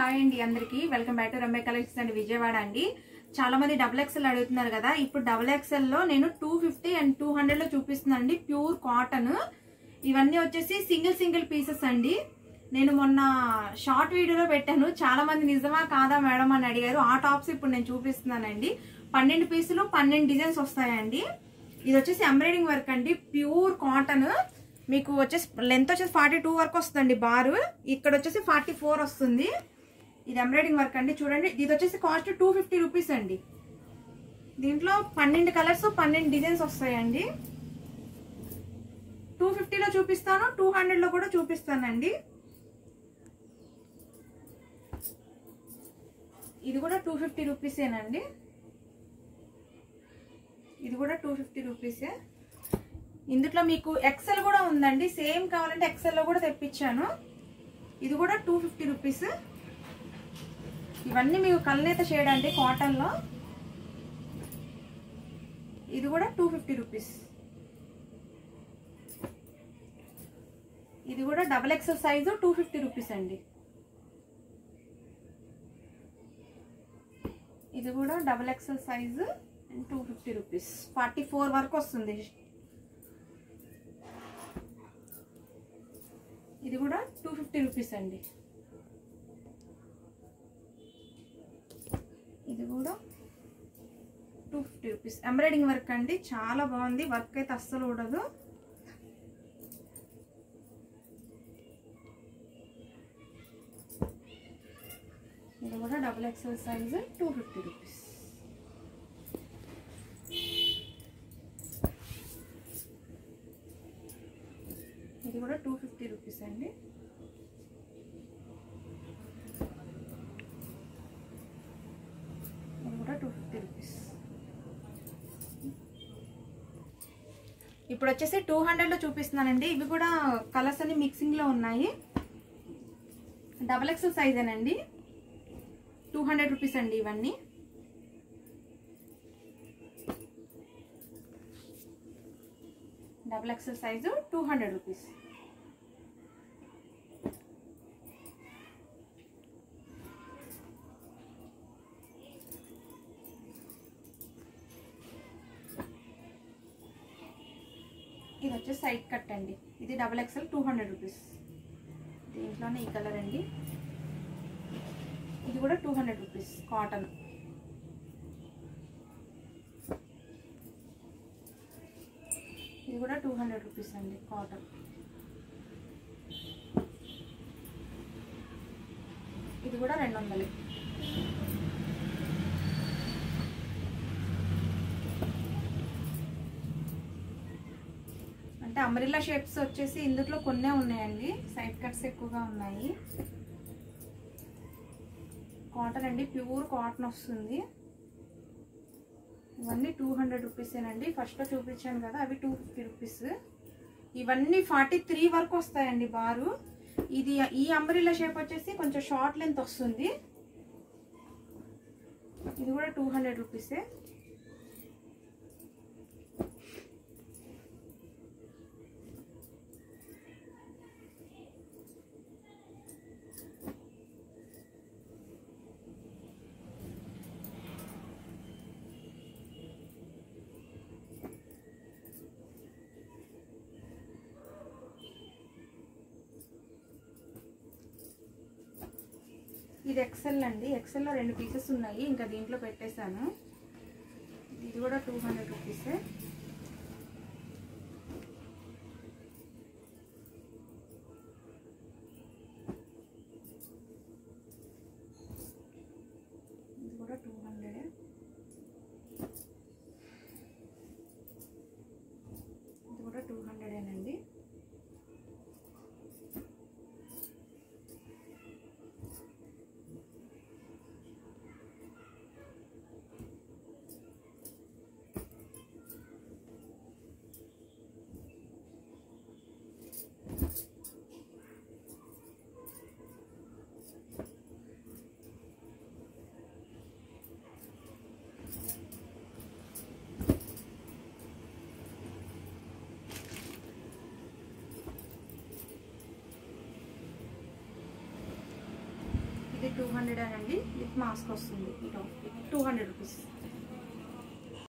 hi అండి అందరికి welcome back to Ramya collections అండి విజయవాడ అండి చాలా మంది డబుల్ ఎక్స్ఎల్ అడుగుతున్నారు కదా ఇప్పుడు డబుల్ ఎక్స్ఎల్ లో నేను two fifty and two hundred లో చూపిస్తున్నాను అండి ప్యూర్ కాటన్ ఇవన్నీ వచ్చేసి సింగిల్ సింగిల్ పీసెస్ అండి నేను మొన్న షార్ట్ వీడియోలో పెట్టాను చాలా మంది నిజమా కాదా మేడం అని అడిగారు ఆ టాప్స్ ఇప్పుడు నేను చూపిస్తున్నానండి పన్నెండు పీసులు పన్నెండు డిజైన్స్ వస్తాయండి ఇది వచ్చేసి ఎంబ్రాయిడింగ్ వర్క్ అండి ప్యూర్ కాటన్ మీకు వచ్చేసి లెంత్ వచ్చేసి ఫార్టీ టూ వరకు వస్తుందండి బారు ఇక్కడ వచ్చేసి ఫార్టీ ఫోర్ వస్తుంది ఇది ఎంబ్రాయిడింగ్ వర్క్ అండి చూడండి ఇది వచ్చేసి కాస్ట్ టూ ఫిఫ్టీ రూపీస్ అండి దీంట్లో పన్నెండు కలర్స్ పన్నెండు డిజైన్స్ వస్తాయండి టూ ఫిఫ్టీలో చూపిస్తాను టూ హండ్రెడ్లో కూడా చూపిస్తానండి ఇది కూడా టూ ఫిఫ్టీ రూపీసేనండి ఇది కూడా టూ ఫిఫ్టీ రూపీసే ఇందులో మీకు ఎక్సెల్ కూడా ఉందండి సేమ్ కావాలంటే ఎక్సెల్లో కూడా తెప్పించాను ఇది కూడా టూ ఫిఫ్టీ రూపీస్ ఇవన్నీ మీకు కల్నేత షేడ్ అండి కాటన్లో ఇది కూడా టూ ఫిఫ్టీ రూపీస్ ఇది కూడా double XL size two fifty rupees అండి ఇది కూడా double XL size and two fifty rupees forty four వరకు వస్తుంది ఇది కూడా టూ ఫిఫ్టీ రూపీస్ అండి ఇది కూడా two fifty rupees embroidering work అండి చాలా బాగుంది వర్క్ అయితే అస్సలు ఉండదు ఇది కూడా double XL size two fifty rupees ఇది కూడా టూ ఫిఫ్టీ రూపీస్ అండి ఇది కూడా టూ ఫిఫ్టీ రూపీస్ ఇప్పుడు వచ్చేసి టూ హండ్రెడ్లో చూపిస్తున్నానండి ఇవి కూడా కలర్స్ అన్ని మిక్సింగ్లో ఉన్నాయి డబల్ ఎక్స్ఎల్ సైజేనండి టూ హండ్రెడ్ రూపీస్ అండి ఇవన్నీ double XL size two hundred rupees ఇది వచ్చేసి సైడ్ కట్ అండి ఇది double XL two hundred rupees దీంట్లోనే ఈ కలర్ అండి ఇది కూడా టూ హండ్రెడ్ రూపీస్ కాటన్ ఇది కూడా టూ హండ్రెడ్ రూపీస్ అండి కాటన్ ఇది కూడా రెండు వందలు అంటే అమరిల్లా షేప్స్ వచ్చేసి ఇందులో కొన్నే ఉన్నాయండి సైడ్ కట్స్ ఎక్కువగా ఉన్నాయి కాటన్ అండి ప్యూర్ కాటన్ వస్తుంది ఇవన్నీ టూ హండ్రెడ్ రూపీసేనండి ఫస్ట్లో చూపించాను కదా అవి టూ ఫిఫ్టీ రూపీస్ ఇవన్నీ ఫార్టీ త్రీ వరకు వస్తాయండి బారు ఇది ఈ అంబ్రిల్లా షేప్ వచ్చేసి కొంచెం షార్ట్ లెంత్ వస్తుంది ఇది కూడా టూ హండ్రెడ్ రూపీసే ఇది ఎక్సెల్ అండి ఎక్సెల్లో రెండు పీసెస్ ఉన్నాయి ఇంకా దీంట్లో పెట్టేశాను ఇది కూడా టూ హండ్రెడ్ రూపీసే ఇది కూడా టూ హండ్రెడ్ ఇది కూడా టూ హండ్రెడేనండి టూ హండ్రెడ్ అండి విత్ మాస్క్ వస్తుంది ఈ టాప్ టూ హండ్రెడ్ రూపీస్